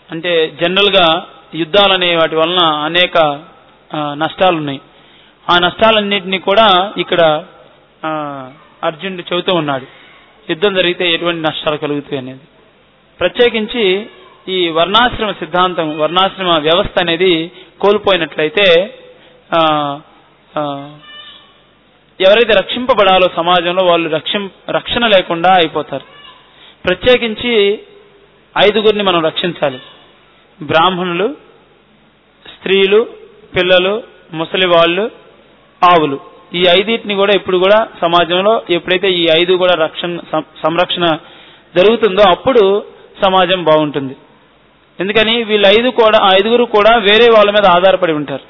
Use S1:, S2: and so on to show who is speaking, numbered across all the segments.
S1: అంటే జనరల్ గా యుద్ధాలనే వాటి వలన అనేక ఆ, నష్టాలు ఉన్నాయి ఆ నష్టాలన్నింటినీ కూడా ఇక్కడ ఆ, అర్జునుడు చెబుతూ ఉన్నాడు యుద్ధం జరిగితే ఎటువంటి నష్టాలు కలుగుతాయి అనేది ప్రత్యేకించి ఈ వర్ణాశ్రమ సిద్ధాంతం వర్ణాశ్రమ వ్యవస్థ అనేది కోల్పోయినట్లయితే ఆ, ఆ, ఎవరైతే రక్షింపబడాలో సమాజంలో వాళ్ళు రక్షం రక్షణ లేకుండా అయిపోతారు ప్రత్యేకించి ఐదుగురిని మనం రక్షించాలి బ్రాహ్మణులు స్త్రీలు పిల్లలు ముసలి వాళ్ళు ఆవులు ఈ ఐదింటిని కూడా ఇప్పుడు కూడా సమాజంలో ఎప్పుడైతే ఈ ఐదు కూడా రక్షణ సం- సంరక్షణ జరుగుతుందో అప్పుడు సమాజం బాగుంటుంది ఎందుకని వీళ్ళ ఐదు కూడా ఆ ఐదుగురు కూడా వేరే వాళ్ళ మీద ఆధారపడి ఉంటారు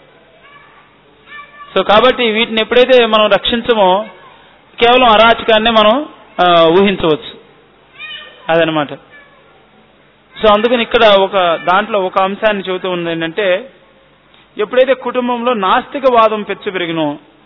S1: సో కాబట్టి వీటిని ఎప్పుడైతే మనం రక్షించమో కేవలం అరాచకాన్నే మనం ఆ, ఊహించవచ్చు అదనమాట సో అందుకని ఇక్కడ ఒక దాంట్లో ఒక అంశాన్ని చెబుతూ ఉంది ఏంటంటే ఎప్పుడైతే కుటుంబంలో నాస్తికవాదం పెచ్చు పెరిగినో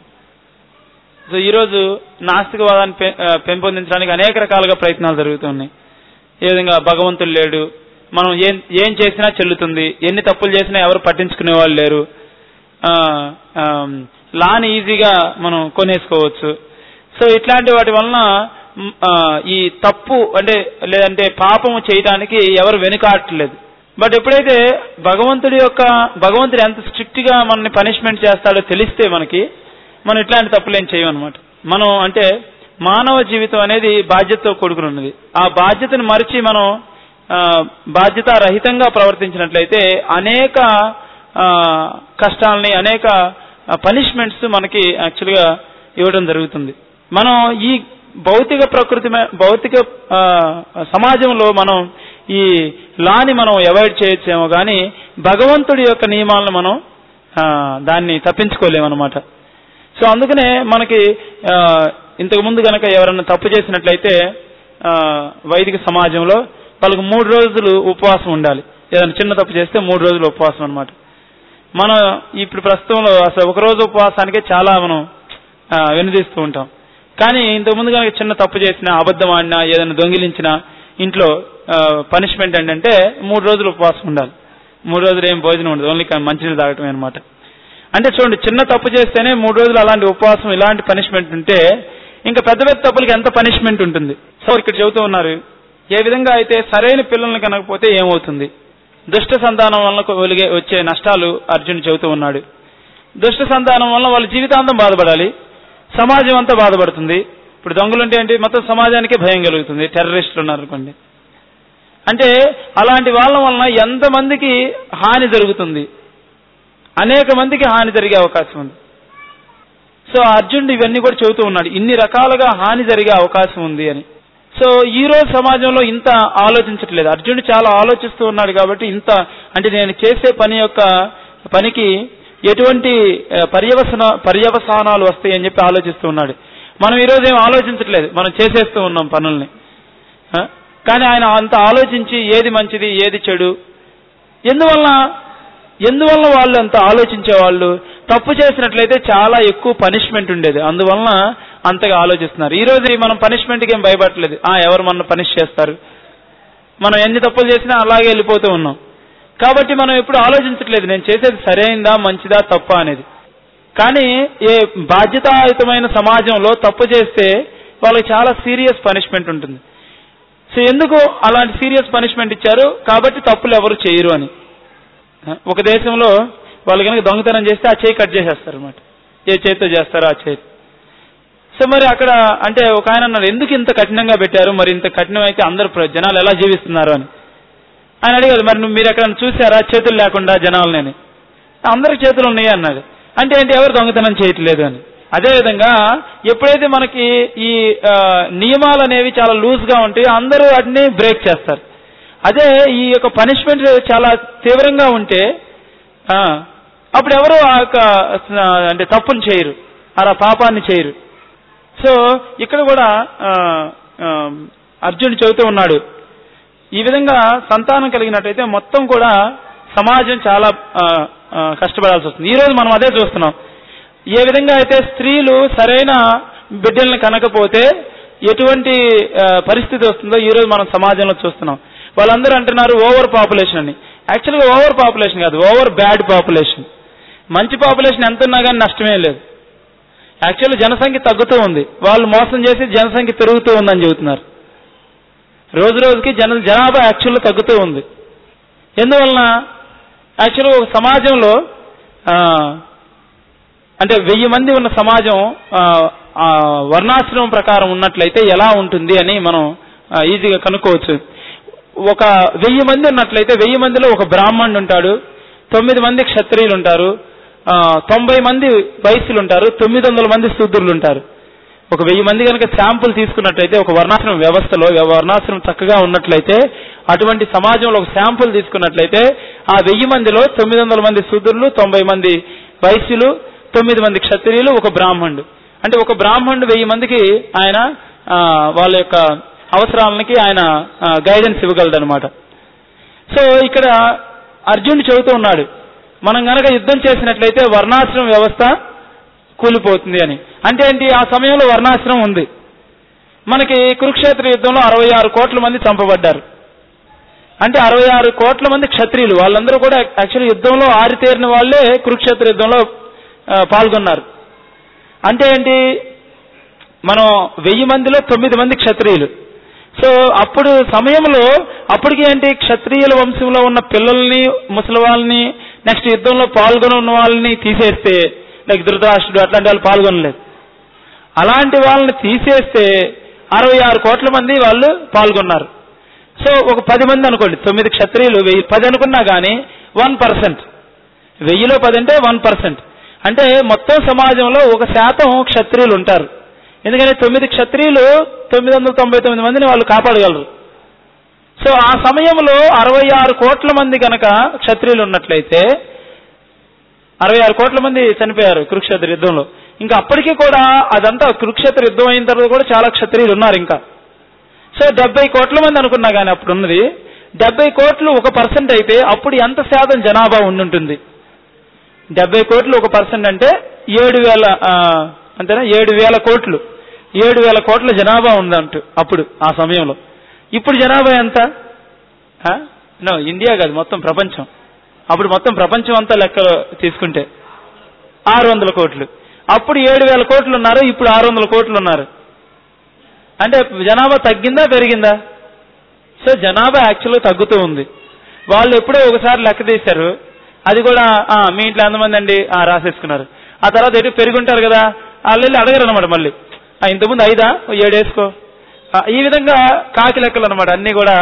S1: సో ఈరోజు నాస్తికవాదాన్ని పె- ఆ, పెంపొందించడానికి అనేక రకాలుగా ప్రయత్నాలు జరుగుతున్నాయి ఏ విధంగా భగవంతుడు లేడు మనం ఏం ఏం చేసినా చెల్లుతుంది ఎన్ని తప్పులు చేసినా ఎవరు పట్టించుకునే వాళ్ళు లేరు ఆ, ఆమ్, లాని ఈజీగా మనం కొనేసుకోవచ్చు సో ఇట్లాంటి వాటి వలన మ్, ఆ, ఈ తప్పు అంటే లేదంటే పాపము చేయడానికి ఎవరు వెనుకాడట్లేదు బట్ ఎప్పుడైతే భగవంతుడి యొక్క భగవంతుడు ఎంత స్ట్రిక్ట్ గా మనల్ని పనిష్మెంట్ చేస్తాడో తెలిస్తే మనకి మనం ఇట్లాంటి తప్పులేం చేయమన్నమాట మనం అంటే మానవ జీవితం అనేది బాధ్యతతో కూడుకుని ఉన్నది ఆ బాధ్యతను మరిచి మనం ఆ, బాధ్యతారహితంగా ప్రవర్తించినట్లయితే అనేక ఆ, కష్టాలని అనేక పనిష్మెంట్స్ మనకి యాక్చువల్గా ఇవ్వడం జరుగుతుంది మనం ఈ భౌతిక ప్రకృతి మే- భౌతిక ఆ, సమాజంలో మనం ఈ లాని మనం అవాయిడ్ చేయొచ్చేమో కానీ భగవంతుడి యొక్క నియమాలను మనం ఆ, దాన్ని తప్పించుకోలేమన్నమాట సో అందుకనే మనకి ఆ, ఇంతకు ముందు గనక ఎవరన్నా తప్పు చేసినట్లయితే ఆ, వైదిక సమాజంలో వాళ్ళకి మూడు రోజులు ఉపవాసం ఉండాలి ఏదైనా చిన్న తప్పు చేస్తే మూడు రోజులు ఉపవాసం అన్నమాట మనం ఇప్పుడు ప్రస్తుతంలో అసలు ఒక రోజు ఉపవాసానికే చాలా మనం ఆ, వెనుదీస్తూ ఉంటాం కానీ ఇంతకు ముందు కనుక చిన్న తప్పు చేసినా అబద్ధం ఆడినా ఏదైనా దొంగిలించినా ఇంట్లో పనిష్మెంట్ ఏంటంటే మూడు రోజులు ఉపవాసం ఉండాలి మూడు రోజులు ఏం భోజనం ఉండదు ఓన్లీ మంచినీళ్ళు తాగటమే అనమాట అంటే చూడండి చిన్న తప్పు చేస్తేనే మూడు రోజులు అలాంటి ఉపవాసం ఇలాంటి పనిష్మెంట్ ఉంటే ఇంకా పెద్ద పెద్ద తప్పులకి ఎంత పనిష్మెంట్ ఉంటుంది సో ఇక్కడ చెబుతూ ఉన్నారు ఏ విధంగా అయితే సరైన పిల్లల్ని కనకపోతే ఏమవుతుంది దుష్ట సంతానం వల్ల వెలిగే వచ్చే నష్టాలు అర్జునుడు చెబుతూ ఉన్నాడు దుష్ట సంతానం వల్ల వాళ్ళ జీవితాంతం బాధపడాలి సమాజం అంతా బాధపడుతుంది ఇప్పుడు దొంగలుంటే ఏంటి మొత్తం సమాజానికి భయం కలుగుతుంది టెర్రరిస్టులు ఉన్నారు అనుకోండి అంటే అలాంటి వాళ్ళ వలన ఎంతమందికి హాని జరుగుతుంది అనేక మందికి హాని జరిగే అవకాశం ఉంది సో అర్జునుడు ఇవన్నీ కూడా చెబుతూ ఉన్నాడు ఇన్ని రకాలుగా హాని జరిగే అవకాశం ఉంది అని సో ఈ రోజు సమాజంలో ఇంత ఆలోచించట్లేదు అర్జునుడు చాలా ఆలోచిస్తూ ఉన్నాడు కాబట్టి ఇంత అంటే నేను చేసే పని యొక్క పనికి ఎటువంటి ఆ, పర్యవసన పర్యవసానాలు వస్తాయి అని చెప్పి ఆలోచిస్తూ ఉన్నాడు మనం ఈ రోజు ఏం ఆలోచించట్లేదు మనం చేసేస్తూ ఉన్నాం పనుల్ని ఆ? కానీ ఆయన అంత ఆలోచించి ఏది మంచిది ఏది చెడు ఎందువల్ల ఎందువల్ల వాళ్ళు అంత ఆలోచించే వాళ్ళు తప్పు చేసినట్లయితే చాలా ఎక్కువ పనిష్మెంట్ ఉండేది అందువలన అంతగా ఆలోచిస్తున్నారు ఈ రోజు మనం పనిష్మెంట్కి ఏం భయపడట్లేదు ఆ ఎవరు మన పనిష్ చేస్తారు మనం ఎన్ని తప్పులు చేసినా అలాగే వెళ్ళిపోతూ ఉన్నాం కాబట్టి మనం ఎప్పుడు ఆలోచించట్లేదు నేను చేసేది సరైందా మంచిదా తప్ప అనేది కానీ ఏ బాధ్యతాయుతమైన సమాజంలో తప్పు చేస్తే వాళ్ళకి చాలా సీరియస్ పనిష్మెంట్ ఉంటుంది సో ఎందుకు అలాంటి సీరియస్ పనిష్మెంట్ ఇచ్చారు కాబట్టి తప్పులు ఎవరు చేయరు అని ఒక దేశంలో వాళ్ళు కనుక దొంగతనం చేస్తే ఆ చేయి కట్ చేసేస్తారు అనమాట ఏ చేతితో చేస్తారో ఆ చేతి సో మరి అక్కడ అంటే ఒక ఆయన అన్నాడు ఎందుకు ఇంత కఠినంగా పెట్టారు మరి ఇంత కఠినం అయితే అందరు ప్ర- జనాలు ఎలా జీవిస్తున్నారు అని ఆయన అడిగారు మరి నువ్వు మీరు ఎక్కడ చూసారా చేతులు లేకుండా జనాలని అందరికి చేతులు ఉన్నాయి అన్నాడు అంటే ఏంటి ఎవరు దొంగతనం చేయట్లేదు అని అదేవిధంగా ఎప్పుడైతే మనకి ఈ ఆ, నియమాలు అనేవి చాలా లూజ్ గా ఉంటాయి అందరూ వాటిని బ్రేక్ చేస్తారు అదే ఈ యొక్క పనిష్మెంట్ చాలా తీవ్రంగా ఉంటే ఆ, అప్పుడు ఎవరు ఆ యొక్క ఆ, అంటే తప్పుని చేయరు అలా పాపాన్ని చేయరు సో ఇక్కడ కూడా ఆ, ఆ, అర్జునుడు చెబుతూ ఉన్నాడు ఈ విధంగా సంతానం కలిగినట్టయితే మొత్తం కూడా సమాజం చాలా ఆ, ఆ, కష్టపడాల్సి వస్తుంది ఈ రోజు మనం అదే చూస్తున్నాం ఏ విధంగా అయితే స్త్రీలు సరైన బిడ్డల్ని కనకపోతే ఎటువంటి ఆ, పరిస్థితి వస్తుందో ఈ రోజు మనం సమాజంలో చూస్తున్నాం వాళ్ళందరూ అంటున్నారు ఓవర్ పాపులేషన్ అని యాక్చువల్గా ఓవర్ పాపులేషన్ కాదు ఓవర్ బ్యాడ్ పాపులేషన్ మంచి పాపులేషన్ ఎంత ఉన్నా కానీ నష్టమే లేదు యాక్చువల్లీ జనసంఖ్య తగ్గుతూ ఉంది వాళ్ళు మోసం చేసి జనసంఖ్య పెరుగుతూ ఉందని చెబుతున్నారు రోజు రోజుకి జన జనాభా యాక్చువల్గా తగ్గుతూ ఉంది ఎందువలన యాక్చువల్గా ఒక సమాజంలో ఆ, అంటే వెయ్యి మంది ఉన్న సమాజం ఆ, ఆ, వర్ణాశ్రమం ప్రకారం ఉన్నట్లయితే ఎలా ఉంటుంది అని మనం ఆ, ఈజీగా కనుక్కోవచ్చు ఒక వెయ్యి మంది ఉన్నట్లయితే వెయ్యి మందిలో ఒక బ్రాహ్మణుడు ఉంటాడు తొమ్మిది మంది క్షత్రియులు ఉంటారు ఆ, తొంభై మంది వైశ్యులు ఉంటారు తొమ్మిది వందల మంది శూద్రులు ఉంటారు ఒక వెయ్యి మంది కనుక శాంపుల్ తీసుకున్నట్లయితే ఒక వర్ణాశ్రమం వ్యవస్థలో వర్ణాశ్రమం చక్కగా ఉన్నట్లయితే అటువంటి సమాజంలో ఒక శాంపుల్ తీసుకున్నట్లయితే ఆ వెయ్యి మందిలో తొమ్మిది వందల మంది శూద్రులు తొంభై మంది వైశ్యులు తొమ్మిది మంది క్షత్రియులు ఒక బ్రాహ్మణుడు అంటే ఒక బ్రాహ్మణుడు వెయ్యి మందికి ఆయన ఆ, వాళ్ళ యొక్క అవసరాలకి ఆయన గైడెన్స్ ఇవ్వగలడు అనమాట సో ఇక్కడ అర్జునుడు చెబుతూ ఉన్నాడు మనం గనక యుద్ధం చేసినట్లయితే వర్ణాశ్రమ వ్యవస్థ కూలిపోతుంది అని అంటే ఏంటి ఆ సమయంలో వర్ణాశ్రమం ఉంది మనకి కురుక్షేత్ర యుద్ధంలో అరవై ఆరు కోట్ల మంది చంపబడ్డారు అంటే అరవై ఆరు కోట్ల మంది క్షత్రియులు వాళ్ళందరూ కూడా యాక్చువల్లీ యుద్ధంలో ఆరితేరిన వాళ్ళే కురుక్షేత్ర యుద్ధంలో ఆ, పాల్గొన్నారు అంటే ఏంటి మనం వెయ్యి మందిలో తొమ్మిది మంది క్షత్రియులు సో అప్పుడు సమయంలో అప్పటికి ఏంటి క్షత్రియుల వంశంలో ఉన్న పిల్లల్ని ముసలి వాళ్ళని నెక్స్ట్ యుద్ధంలో పాల్గొని ఉన్న వాళ్ళని తీసేస్తే లైక్ ధృతరాష్ట్రుడు అట్లాంటి వాళ్ళు పాల్గొనలేదు అలాంటి వాళ్ళని తీసేస్తే అరవై ఆరు కోట్ల మంది వాళ్ళు పాల్గొన్నారు సో ఒక పది మంది అనుకోండి తొమ్మిది క్షత్రియులు వెయ్యి పది అనుకున్నా కానీ వన్ పర్సెంట్ వెయ్యిలో పది అంటే వన్ పర్సెంట్ అంటే మొత్తం సమాజంలో ఒక శాతం క్షత్రియులు ఉంటారు ఎందుకంటే తొమ్మిది క్షత్రియులు తొమ్మిది వందల తొంభై తొమ్మిది మందిని వాళ్ళు కాపాడగలరు సో ఆ సమయంలో అరవై ఆరు కోట్ల మంది కనుక క్షత్రియులు ఉన్నట్లయితే అరవై ఆరు కోట్ల మంది చనిపోయారు కురుక్షేత్ర యుద్ధంలో ఇంకా అప్పటికీ కూడా అదంతా కురుక్షేత్ర యుద్ధం అయిన తర్వాత కూడా చాలా క్షత్రియులు ఉన్నారు ఇంకా సో డెబ్బై కోట్ల మంది అనుకున్నా కానీ అప్పుడు ఉన్నది డెబ్బై కోట్లు ఒక పర్సెంట్ అయితే అప్పుడు ఎంత శాతం జనాభా ఉండుంటుంది డెబ్బై కోట్లు ఒక పర్సెంట్ అంటే ఏడు వేల ఆ, అంతేనా ఏడు వేల కోట్లు ఏడు వేల కోట్ల జనాభా ఉందంటూ అప్పుడు ఆ సమయంలో ఇప్పుడు జనాభా ఎంత నో ఇండియా కాదు మొత్తం ప్రపంచం అప్పుడు మొత్తం ప్రపంచం అంతా లెక్క తీసుకుంటే ఆరు వందల కోట్లు అప్పుడు ఏడు వేల కోట్లు ఉన్నారు ఇప్పుడు ఆరు వందల కోట్లు ఉన్నారు అంటే జనాభా తగ్గిందా పెరిగిందా సో జనాభా యాక్చువల్గా తగ్గుతూ ఉంది వాళ్ళు ఎప్పుడో ఒకసారి లెక్క తీశారు అది కూడా ఆ, మీ ఇంట్లో ఎంతమంది అండి ఆ, రాసేసుకున్నారు ఆ తర్వాత ఎటు పెరుగుంటారు కదా వాళ్ళు వెళ్ళి అడగరు అనమాట మళ్ళీ ఆ, ఇంతకుముందు ఐదా ఓ ఏడు వేసుకో ఆ, ఈ విధంగా కాకి లెక్కలు అనమాట అన్ని కూడా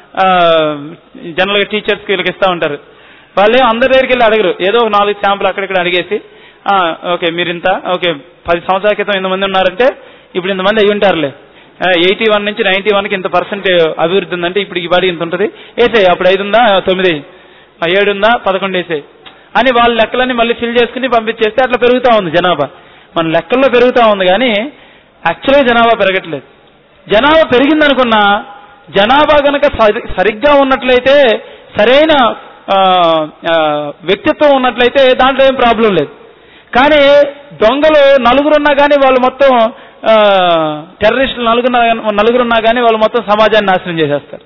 S1: జనరల్గా టీచర్స్కి వీళ్ళకి ఇస్తూ ఉంటారు వాళ్ళు అందరి దగ్గరికి వెళ్ళి అడగరు ఏదో ఒక నాలుగు శాంపుల్ అక్కడిక్కడ అడిగేసి ఆ, ఓకే మీరు ఇంత ఓకే పది సంవత్సరాల క్రితం ఇంతమంది ఉన్నారంటే ఇప్పుడు ఇంతమంది అయి ఉంటారులే ఎయిటీ వన్ నుంచి నైన్టీ వన్కి ఇంత పర్సెంట్ అభివృద్ధి ఉందంటే ఇప్పుడు ఈ బాడీ ఇంత ఉంటుంది వేసేయి అప్పుడు ఐదు ఉందా తొమ్మిది ఆ, ఏడు ఉందా పదకొండు వేసేయి అని వాళ్ళ లెక్కలన్నీ మళ్ళీ ఫిల్ చేసుకుని పంపించేస్తే అట్లా పెరుగుతూ ఉంది జనాభా మన లెక్కల్లో పెరుగుతూ ఉంది కానీ యాక్చువల్గా జనాభా పెరగట్లేదు జనాభా పెరిగిందనుకున్నా జనాభా గనక సరి- సరిగ్గా ఉన్నట్లయితే సరైన ఆ, ఆ, వ్యక్తిత్వం ఉన్నట్లయితే దాంట్లో ఏం ప్రాబ్లం లేదు కానీ దొంగలు నలుగురున్నా కానీ వాళ్ళు మొత్తం ఆ, టెర్రరిస్టులు నలుగురున్నా నలుగురున్నా కానీ వాళ్ళు మొత్తం సమాజాన్ని నాశనం చేసేస్తారు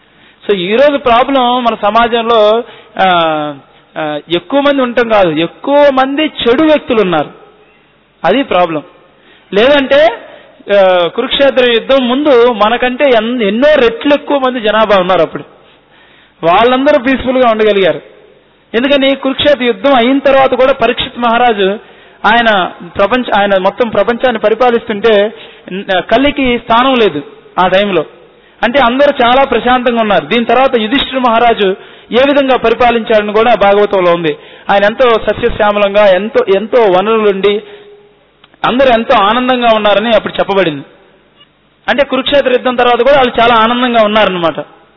S1: సో ఈ రోజు ప్రాబ్లం మన సమాజంలో ఆ, ఆ, ఎక్కువ మంది ఉండటం కాదు ఎక్కువ మంది చెడు వ్యక్తులు ఉన్నారు అది ప్రాబ్లం లేదంటే ఆ, కురుక్షేత్ర యుద్ధం ముందు మనకంటే ఎన్- ఎన్నో రెట్లు ఎక్కువ మంది జనాభా ఉన్నారు అప్పుడు వాళ్ళందరూ పీస్ఫుల్ గా ఉండగలిగారు ఎందుకని కురుక్షేత్ర యుద్ధం అయిన తర్వాత కూడా పరీక్షిత్ మహారాజు ఆయన ప్రపంచ ఆయన మొత్తం ప్రపంచాన్ని పరిపాలిస్తుంటే న- కల్లికి స్థానం లేదు ఆ టైంలో అంటే అందరూ చాలా ప్రశాంతంగా ఉన్నారు దీని తర్వాత యుధిష్ఠిర మహారాజు ఏ విధంగా పరిపాలించాడని కూడా భాగవతంలో ఉంది ఆయన ఎంతో సస్యశ్యామలంగా ఎంతో ఎంతో వనరులుండి అందరూ ఎంతో ఆనందంగా ఉన్నారని అప్పుడు చెప్పబడింది అంటే కురుక్షేత్ర యుద్ధం తర్వాత కూడా వాళ్ళు చాలా ఆనందంగా ఉన్నారనమాట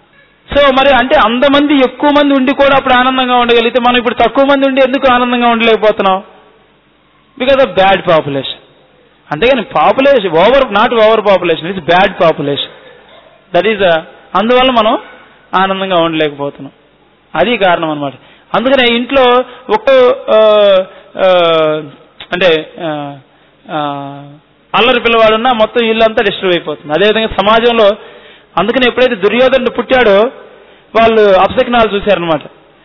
S1: సో మరి అంటే అంతమంది ఎక్కువ మంది ఉండి కూడా అప్పుడు ఆనందంగా ఉండగలిగితే మనం ఇప్పుడు తక్కువ మంది ఉండి ఎందుకు ఆనందంగా ఉండలేకపోతున్నాం బికాస్ ఆఫ్ బ్యాడ్ పాపులేషన్ అంతేగాని population over not over population it's bad population that is అందువల్ల మనం ఆనందంగా ఉండలేకపోతున్నాం అది కారణం అనమాట అందుకనే ఇంట్లో ఒక్క ఆ, ఆ, అంటే ఆ, ఆ, అల్లరి పిల్లవాడున్నా మొత్తం ఇల్లు అంతా డిస్టర్బ్ అయిపోతుంది అదేవిధంగా సమాజంలో అందుకని ఎప్పుడైతే దుర్యోధనుడు పుట్టాడో వాళ్ళు అపశకునాలు చూశారనమాట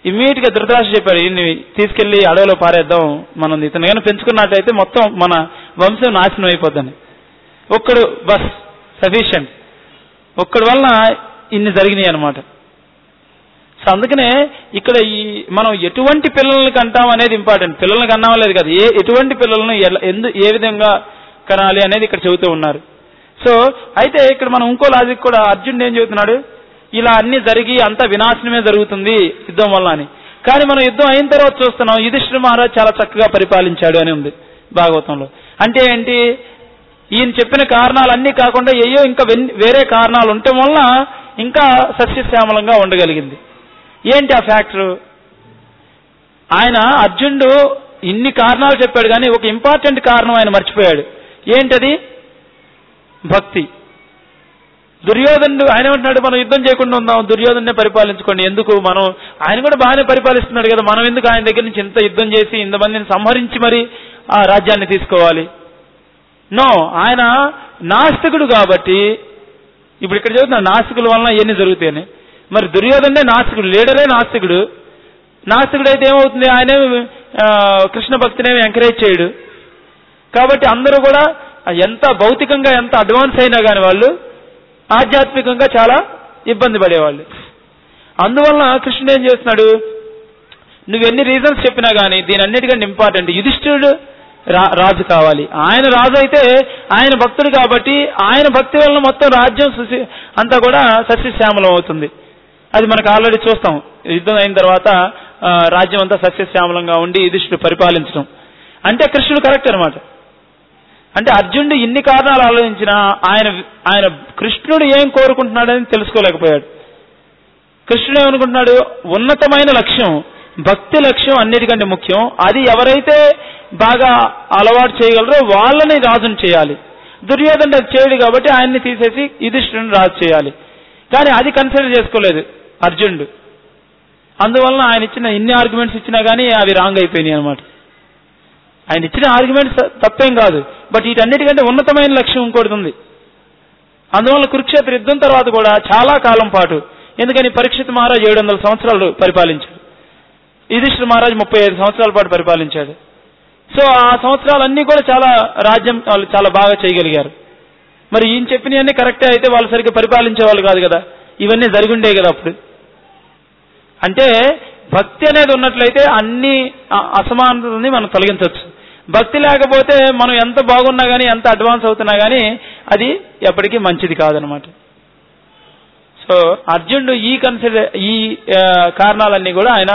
S1: ఇమ్మీడియట్ గా ధృతరాష్ట్ర చెప్పాడు ఈయన్ని తీసుకెళ్లి అడవిలో పారేద్దాం మనం ఇతను కానీ పెంచుకున్నట్టయితే మొత్తం మన వంశం నాశనం అయిపోద్దని ఒక్కడు బస్ సఫిషియంట్ ఒక్కడి వలన ఇన్ని జరిగినాయి అనమాట సో అందుకనే ఇక్కడ ఈ మనం ఎటువంటి పిల్లల్ని కంటాం అనేది ఇంపార్టెంట్ పిల్లల్ని కన్నాం లేదు కదా ఏ ఎటువంటి పిల్లలను ఎలా ఎందు ఏ విధంగా కనాలి అనేది ఇక్కడ చెబుతూ ఉన్నారు సో అయితే ఇక్కడ మనం ఇంకో లాజిక్ కూడా అర్జునుడు ఏం చెబుతున్నాడు ఇలా అన్ని జరిగి అంత వినాశనమే జరుగుతుంది యుద్ధం వల్ల అని కానీ మనం యుద్ధం అయిన తర్వాత చూస్తున్నాం యుధిష్ఠిర మహారాజ్ చాలా చక్కగా పరిపాలించాడు అని ఉంది భాగవతంలో అంటే ఏంటి ఈయన చెప్పిన కారణాలన్నీ కాకుండా ఏయో ఇంకా వెన్- వేరే కారణాలు ఉండటం వల్ల ఇంకా సస్యశ్యామలంగా ఉండగలిగింది ఏంటి ఆ ఫ్యాక్టర్ ఆయన అర్జునుడు ఇన్ని కారణాలు చెప్పాడు కానీ ఒక ఇంపార్టెంట్ కారణం ఆయన మర్చిపోయాడు ఏంటది భక్తి దుర్యోధనుడు ఆయన ఏమంటున్నాడు మనం యుద్ధం చేయకుండా ఉందాం దుర్యోధనే పరిపాలించుకోండి ఎందుకు మనం ఆయన కూడా బాగానే పరిపాలిస్తున్నాడు కదా మనం ఎందుకు ఆయన దగ్గర నుంచి ఇంత యుద్ధం చేసి ఇంతమందిని సంహరించి మరి ఆ రాజ్యాన్ని తీసుకోవాలి నో ఆయన నాస్తికుడు కాబట్టి ఇప్పుడు ఇక్కడ చదువుతున్నా నాస్తికుల వలన ఇవన్నీ జరుగుతాయని మరి దుర్యోధనే నాస్తికుడు లీడరే నాస్తికుడు నాస్తికుడు అయితే ఏమవుతుంది ఆయనే ఆ, కృష్ణ భక్తిని ఎంకరేజ్ చేయడు కాబట్టి అందరూ కూడా ఎంత భౌతికంగా ఎంత అడ్వాన్స్ అయినా కానీ వాళ్ళు ఆధ్యాత్మికంగా చాలా ఇబ్బంది పడేవాళ్ళు అందువలన కృష్ణుడు ఏం చేస్తున్నాడు నువ్వు ఎన్ని రీజన్స్ చెప్పినా కానీ దీని అన్నిటికంటే ఇంపార్టెంట్ యుధిష్ఠిరుడు రా రాజు కావాలి ఆయన రాజు అయితే ఆయన భక్తుడు కాబట్టి ఆయన భక్తి వలన మొత్తం రాజ్యం సుశి అంతా కూడా సస్యశ్యామలం అవుతుంది అది మనకు ఆల్రెడీ చూస్తాం యుద్ధం అయిన తర్వాత ఆ, రాజ్యం అంతా సస్యశ్యామలంగా ఉండి యుధిష్ఠుడు పరిపాలించడం అంటే కృష్ణుడు కరెక్ట్ అనమాట అంటే అర్జునుడు ఇన్ని కారణాలు ఆలోచించినా ఆయన ఆయన కృష్ణుడు ఏం కోరుకుంటున్నాడని తెలుసుకోలేకపోయాడు కృష్ణుడు ఏమనుకుంటున్నాడు ఉన్నతమైన లక్ష్యం భక్తి లక్ష్యం అన్నిటికంటే ముఖ్యం అది ఎవరైతే బాగా అలవాటు చేయగలరో వాళ్ళని రాజుని చేయాలి దుర్యోధన అది చేయడు కాబట్టి ఆయన్ని తీసేసి యుధిష్ఠుడిని రాజు చేయాలి కానీ అది కన్సిడర్ చేసుకోలేదు అర్జునుడు అందువలన ఆయన ఇచ్చిన ఇన్ని ఆర్గ్యుమెంట్స్ ఇచ్చినా కానీ అవి రాంగ్ అయిపోయినాయి అనమాట ఆయన ఇచ్చిన ఆర్గ్యుమెంట్స్ తప్పేం కాదు బట్ వీటన్నిటికంటే ఉన్నతమైన లక్ష్యం ఇంకోటి ఉంది అందువల్ల కురుక్షేత్ర యుద్ధం తర్వాత కూడా చాలా కాలం పాటు ఎందుకని పరీక్షిత్ మహారాజ్ ఏడు వందల సంవత్సరాలు పరిపాలించాడు యుధిష్ఠిర మహారాజ్ ముప్పై ఐదు సంవత్సరాల పాటు పరిపాలించాడు సో ఆ సంవత్సరాలన్నీ కూడా చాలా రాజ్యం వాళ్ళు చాలా బాగా చేయగలిగారు మరి ఈయన చెప్పినవన్నీ కరెక్టే అయితే వాళ్ళు సరిగ్గా పరిపాలించే వాళ్ళు కాదు కదా ఇవన్నీ జరిగుండే కదా అప్పుడు అంటే భక్తి అనేది ఉన్నట్లయితే అన్ని అ- అసమానతల్ని మనం తొలగించవచ్చు భక్తి లేకపోతే మనం ఎంత బాగున్నా కానీ ఎంత అడ్వాన్స్ అవుతున్నా కానీ అది ఎప్పటికీ మంచిది కాదనమాట సో అర్జునుడు ఈ కన్సిడర్ ఈ ఆ, కారణాలన్నీ కూడా ఆయన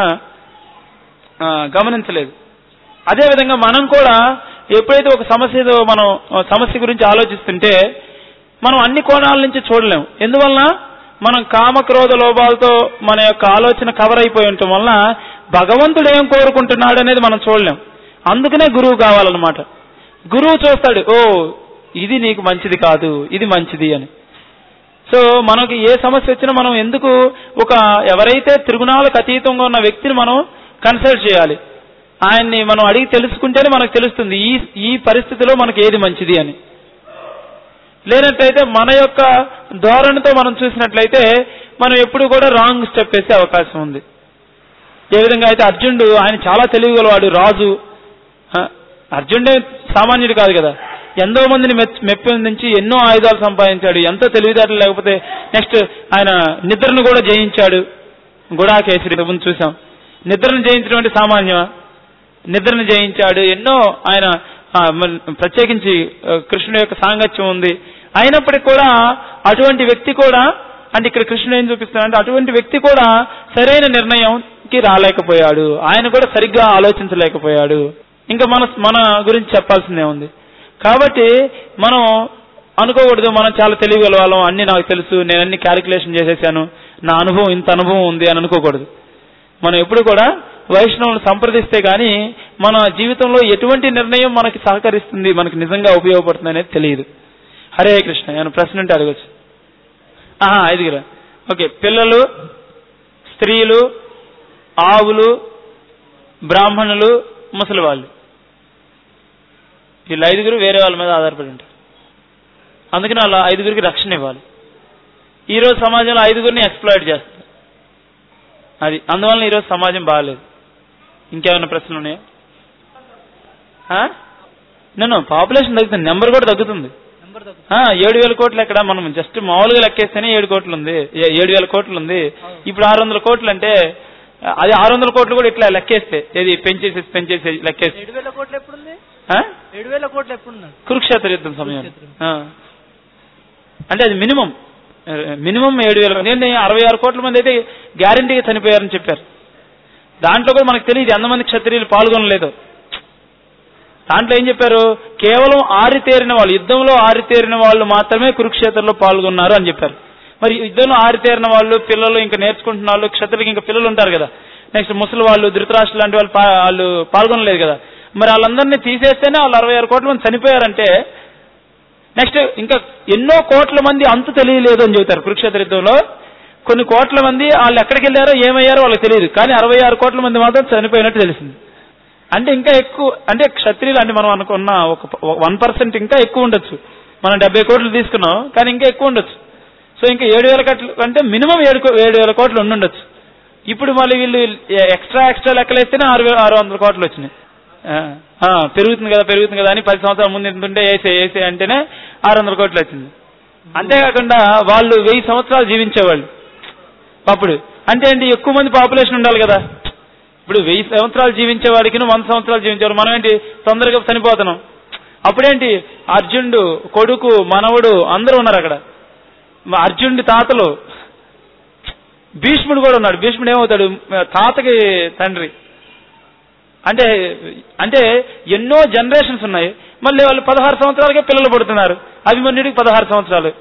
S1: ఆ, గమనించలేదు అదేవిధంగా మనం కూడా ఎప్పుడైతే ఒక సమస్యతో మనం ఆ, సమస్య గురించి ఆలోచిస్తుంటే మనం అన్ని కోణాల నుంచి చూడలేం ఎందువలన మనం కామక్రోధ లోభాలతో మన యొక్క ఆలోచన కవర్ అయిపోయి ఉండటం వలన భగవంతుడు ఏం కోరుకుంటున్నాడు అనేది మనం చూడలేం అందుకనే గురువు కావాలన్నమాట గురువు చూస్తాడు ఓ ఇది నీకు మంచిది కాదు ఇది మంచిది అని సో మనకి ఏ సమస్య వచ్చినా మనం ఎందుకు ఒక ఎవరైతే త్రిగుణాలకు అతీతంగా ఉన్న వ్యక్తిని మనం కన్సల్ట్ చేయాలి ఆయన్ని మనం అడిగి తెలుసుకుంటేనే మనకు తెలుస్తుంది ఈ ఈ పరిస్థితిలో మనకి ఏది మంచిది అని లేనట్లయితే మన యొక్క ధోరణితో మనం చూసినట్లయితే మనం ఎప్పుడు కూడా రాంగ్ స్టెప్ వేసే అవకాశం ఉంది ఏ విధంగా అయితే అర్జునుడు ఆయన చాలా తెలివిగలవాడు రాజు ఆ, అర్జునుడే సామాన్యుడు కాదు కదా ఎంతో మందిని మెచ్- మెప్పించి ఎన్నో ఆయుధాలు సంపాదించాడు ఎంతో తెలివితేటలు లేకపోతే నెక్స్ట్ ఆయన నిద్రను కూడా జయించాడు గుడాకేసరి ముందు చూసాం నిద్రను జయించడం అంటే సామాన్యమా నిద్రను జయించాడు ఎన్నో ఆయన ఆ, మన- ప్రత్యేకించి ఆ, కృష్ణుడి యొక్క సాంగత్యం ఉంది అయినప్పటికీ కూడా అటువంటి వ్యక్తి కూడా అంటే ఇక్కడ కృష్ణుడు ఏం చూపిస్తున్నాడంటే అటువంటి వ్యక్తి కూడా సరైన నిర్ణయంకి రాలేకపోయాడు ఆయన కూడా సరిగ్గా ఆలోచించలేకపోయాడు ఇంకా మన మన గురించి చెప్పాల్సిందే ఉంది కాబట్టి మనం అనుకోకూడదు మనం చాలా తెలియగల వాళ్ళం అన్ని నాకు తెలుసు నేను అన్ని క్యాలిక్యులేషన్ చేసేసాను నా అనుభవం ఇంత అనుభవం ఉంది అని అనుకోకూడదు మనం ఎప్పుడు కూడా వైష్ణవులను సంప్రదిస్తే గానీ మన జీవితంలో ఎటువంటి నిర్ణయం మనకి సహకరిస్తుంది మనకి నిజంగా ఉపయోగపడుతుంది అనేది తెలియదు హరే కృష్ణ నేను ప్రశ్న ఉంటే అడగచ్చు ఆహా ఐదుగురా ఓకే పిల్లలు స్త్రీలు ఆవులు బ్రాహ్మణులు ముసలి వాళ్ళు వీళ్ళు ఐదుగురు వేరే వాళ్ళ మీద ఆధారపడి ఉంటారు అందుకని వాళ్ళ ఐదుగురికి రక్షణ ఇవ్వాలి ఈ రోజు సమాజంలో ఐదుగురిని ఎక్స్ప్లాయిట్ చేస్తారు అది అందువలన ఈరోజు సమాజం బాగాలేదు ఇంకేమైనా ప్రశ్నలు ఉన్నాయా ఆ? నేను పాపులేషన్ తగ్గుతుంది నెంబర్ కూడా తగ్గుతుంది
S2: నెంబర్ తగ్గు
S1: ఆ, ఏడు వేల కోట్లు ఎక్కడ మనం జస్ట్ మామూలుగా లెక్కేస్తేనే ఏడు కోట్లు ఉంది ఏ- ఏడు వేల కోట్లు ఉంది ఇప్పుడు ఆరు వందల కోట్లు అంటే ఆ, అది ఆరు వందల కోట్లు కూడా ఇట్లా లెక్కేస్తే ఏది పెంచేసి పెంచేసి లెక్కేస్తే
S2: ఏడు వేల కోట్లు ఎప్పుడుంది
S1: ఆ?
S2: ఏడు వేల కోట్లు ఎప్పుడున్నాడు
S1: కురుక్షేత్ర యుద్ధం సమయం
S2: కురుక్షేత్రం.
S1: ఆ. అంటే అది మినిమం మినిమం ఏడు వేల నేను అరవై ఆరు కోట్ల మంది అయితే గ్యారంటీగా చనిపోయారని చెప్పారు దాంట్లో కూడా మనకు తెలియదు ఎంతమంది క్షత్రియులు పాల్గొనలేదు దాంట్లో ఏం చెప్పారు కేవలం ఆరితేరిన వాళ్ళు యుద్ధంలో ఆరితేరిన వాళ్ళు మాత్రమే కురుక్షేత్రంలో పాల్గొన్నారు అని చెప్పారు మరి యుద్ధంలో ఆరితేరిన వాళ్ళు పిల్లలు ఇంకా నేర్చుకుంటున్న వాళ్ళు క్షత్రులకి ఇంకా పిల్లలు ఉంటారు కదా నెక్స్ట్ ముసలి వాళ్ళు ధృతరాష్ట్ర లాంటి వాళ్ళు పా- వాళ్ళు పాల్గొనలేదు కదా మరి వాళ్ళందరినీ తీసేస్తేనే వాళ్ళు అరవై ఆరు కోట్ల మంది చనిపోయారంటే నెక్స్ట్ ఇంకా ఎన్నో కోట్ల మంది అంతు తెలియలేదు అని చెబుతారు కురుక్షేత్ర యుద్ధంలో కొన్ని కోట్ల మంది వాళ్ళు ఎక్కడికి వెళ్ళారో ఏమయ్యారో వాళ్ళకి తెలియదు కానీ అరవై ఆరు కోట్ల మంది మాత్రం చనిపోయినట్టు తెలిసింది అంటే ఇంకా ఎక్కువ అంటే క్షత్రియులు అంటే మనం అనుకున్న ఒక వన్ పర్సెంట్ ఇంకా ఎక్కువ ఉండొచ్చు మనం డెబ్బై కోట్లు తీసుకున్నాం కానీ ఇంకా ఎక్కువ ఉండొచ్చు సో ఇంకా ఏడు వేల కోట్లు అంటే మినిమం ఏడు కో- ఏడు వేల కోట్లు ఉండుండొచ్చు ఇప్పుడు మళ్ళీ వీళ్ళు ఎక్స్ట్రా ఎక్స్ట్రా లెక్కలేస్తేనే ఆరు వేల ఆరు వందల కోట్లు వచ్చినాయి ఆ, ఆ, పెరుగుతుంది కదా పెరుగుతుంది కదా అని పది సంవత్సరాల ముందు ఎంత ఉంటే వేసే వేసే అంటేనే ఆరు వందల కోట్లు వచ్చింది అంతేకాకుండా వాళ్ళు వెయ్యి సంవత్సరాలు జీవించేవాళ్ళు అప్పుడు అంటే ఏంటి ఎక్కువ మంది పాపులేషన్ ఉండాలి కదా ఇప్పుడు వెయ్యి సంవత్సరాలు జీవించే వాడికి వంద సంవత్సరాలు జీవించేవాడు మనం ఏంటి తొందరగా చనిపోతున్నాం అప్పుడేంటి అర్జునుడు కొడుకు మనవడు అందరూ ఉన్నారు అక్కడ మ- అర్జునుడి తాతలు భీష్ముడు కూడా ఉన్నాడు భీష్ముడు ఏమవుతాడు తాతకి తండ్రి అంటే అంటే ఎన్నో జనరేషన్స్ ఉన్నాయి మళ్ళీ వాళ్ళు పదహారు సంవత్సరాలకే పిల్లలు పడుతున్నారు అభిమన్యుడికి పదహారు సంవత్సరాలు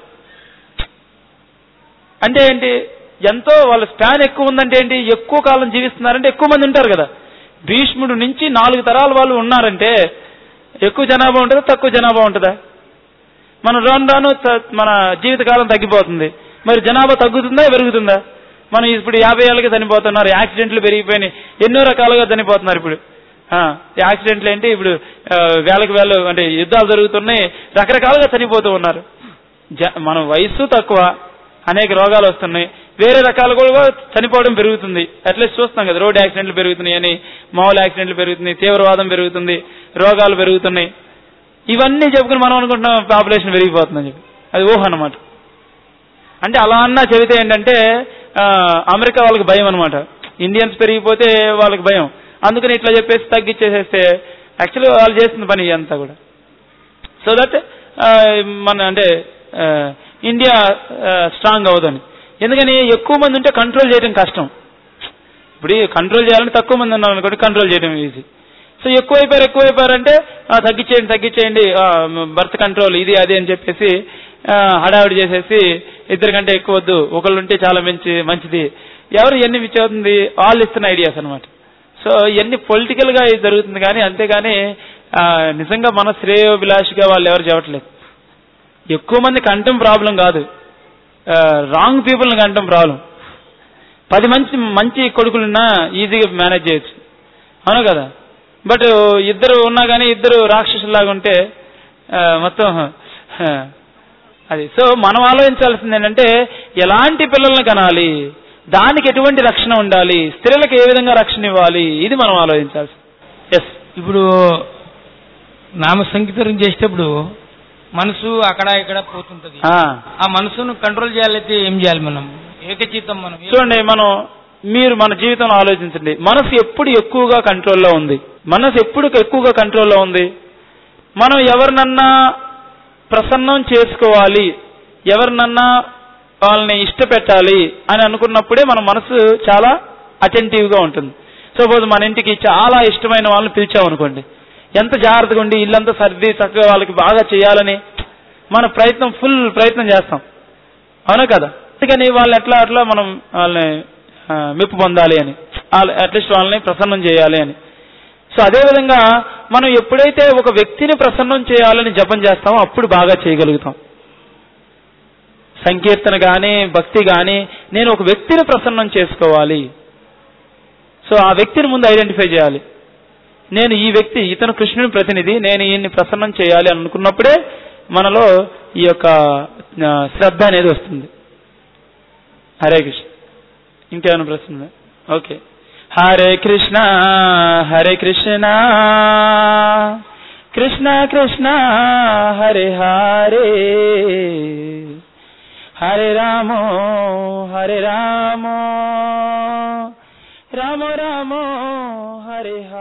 S1: అంటే ఏంటి ఎంతో వాళ్ళ స్పాన్ ఎక్కువ ఉందంటే ఏంటి ఎక్కువ కాలం జీవిస్తున్నారంటే ఎక్కువ మంది ఉంటారు కదా భీష్ముడు నుంచి నాలుగు తరాల వాళ్ళు ఉన్నారంటే ఎక్కువ జనాభా ఉంటుందా తక్కువ జనాభా ఉంటుందా మన రాను రాను త- మన జీవితకాలం తగ్గిపోతుంది మరి జనాభా తగ్గుతుందా పెరుగుతుందా మనం ఇప్పుడు యాభై ఏళ్ళకి చనిపోతున్నారు యాక్సిడెంట్లు పెరిగిపోయినాయి ఎన్నో రకాలుగా చనిపోతున్నారు ఇప్పుడు ఆ, యాక్సిడెంట్లు ఏంటి ఇప్పుడు ఆ, వేలకు వేలు అంటే యుద్ధాలు జరుగుతున్నాయి రకరకాలుగా చనిపోతూ ఉన్నారు జ- మన వయస్సు తక్కువ అనేక రోగాలు వస్తున్నాయి వేరే రకాలు కూడా చనిపోవడం పెరుగుతుంది అట్లీస్ట్ చూస్తాం కదా రోడ్ యాక్సిడెంట్లు పెరుగుతున్నాయి అని మామూలు యాక్సిడెంట్లు పెరుగుతున్నాయి తీవ్రవాదం పెరుగుతుంది రోగాలు పెరుగుతున్నాయి ఇవన్నీ చెప్పుకుని మనం అనుకుంటున్నాం పాపులేషన్ పెరిగిపోతుందని చెప్పి అది ఊహ అన్నమాట అంటే అలా అన్నా చెబితే ఏంటంటే ఆ, అమెరికా వాళ్ళకి భయం అనమాట ఇండియన్స్ పెరిగిపోతే వాళ్ళకి భయం అందుకని ఇట్లా చెప్పేసి తగ్గించేసేస్తే యాక్చువల్లీ వాళ్ళు చేస్తున్న పని అంతా కూడా సో దట్ మన అంటే ఆ, ఇండియా స్ట్రాంగ్ అవ్వదని ఎందుకని ఎక్కువ మంది ఉంటే కంట్రోల్ చేయడం కష్టం ఇప్పుడు కంట్రోల్ చేయాలంటే తక్కువ మంది ఉన్నాం అనుకోండి కంట్రోల్ చేయడం ఈజీ సో ఎక్కువైపోయారు ఎక్కువైపోయారంటే ఆ, తగ్గించేయండి తగ్గించేయండి బర్త్ కంట్రోల్ ఇది అది అని చెప్పేసి ఆ, హడావిడి చేసేసి ఇద్దరికంటే ఎక్కువ వద్దు ఒకళ్ళు ఉంటే చాలా మంచి మంచిది ఎవరు ఎన్ని ఇచ్చేస్తుంది వాళ్ళు ఇస్తున్న ఐడియాస్ అనమాట సో ఇవన్నీ పొలిటికల్ గా ఇది జరుగుతుంది కానీ అంతేగాని ఆ, నిజంగా మన శ్రేయోభిలాషిగా వాళ్ళు ఎవరు చెప్పట్లేదు ఎక్కువ మంది కంటం ప్రాబ్లం కాదు రాంగ్ పీపుల్ని కంటం ప్రాబ్లం పది మంచి మంచి కొడుకులున్నా ఈజీగా మేనేజ్ చేయొచ్చు అవును కదా బట్ ఇద్దరు ఉన్నా కానీ ఇద్దరు రాక్షసులాగా ఉంటే ఆ, మొత్తం ఆ, అది సో మనం ఆలోచించాల్సింది ఏంటంటే ఎలాంటి పిల్లల్ని కనాలి దానికి ఎటువంటి రక్షణ ఉండాలి స్త్రీలకు ఏ విధంగా రక్షణ ఇవ్వాలి ఇది మనం ఆలోచించాల్సి ఎస్
S3: ఇప్పుడు నామ సంకీర్తనం చేసేటప్పుడు మనసు అక్కడ ఇక్కడ పోతుంటది ఆ మనసును కంట్రోల్ చేయాలైతే ఏం చేయాలి మనం ఏకచిత్తం మనం
S1: చూడండి మనం మీరు మన జీవితంలో ఆలోచించండి మనసు ఎప్పుడు ఎక్కువగా కంట్రోల్లో ఉంది మనసు ఎప్పుడు ఎక్కువగా కంట్రోల్లో ఉంది మనం ఎవరినన్నా ప్రసన్నం చేసుకోవాలి ఎవరినన్నా వాళ్ళని ఇష్టపెట్టాలి అని అనుకున్నప్పుడే మన మనసు చాలా అటెంటివ్ గా ఉంటుంది సపోజ్ మన ఇంటికి చాలా ఇష్టమైన వాళ్ళని పిలిచామనుకోండి ఎంత జాగ్రత్తగా ఉండి ఇల్లంతా సర్ది చక్కగా వాళ్ళకి బాగా చేయాలని మన ప్రయత్నం ఫుల్ ప్రయత్నం చేస్తాం అవునా కదా అందుకని వాళ్ళని ఎట్లా అట్లా మనం వాళ్ళని ఆ, మెప్పు పొందాలి అని అట్లీస్ట్ వాళ్ళని ప్రసన్నం చేయాలి అని సో అదే విధంగా మనం ఎప్పుడైతే ఒక వ్యక్తిని ప్రసన్నం చేయాలని జపం చేస్తామో అప్పుడు బాగా చేయగలుగుతాం సంకీర్తన గాని భక్తి గాని నేను ఒక వ్యక్తిని ప్రసన్నం చేసుకోవాలి సో ఆ వ్యక్తిని ముందు ఐడెంటిఫై చేయాలి నేను ఈ వ్యక్తి ఇతను కృష్ణుని ప్రతినిధి నేను ఈయన్ని ప్రసన్నం చేయాలి అని అనుకున్నప్పుడే మనలో ఈ యొక్క ఆ, శ్రద్ధ అనేది వస్తుంది హరే కృష్ణ ఇంకేమైనా ప్రశ్న ఉందా? ఓకే హరే కృష్ణ హరే కృష్ణ కృష్ణ కృష్ణ హరే హరే హరే రామో హరే రామో రామ రామో హరే హరే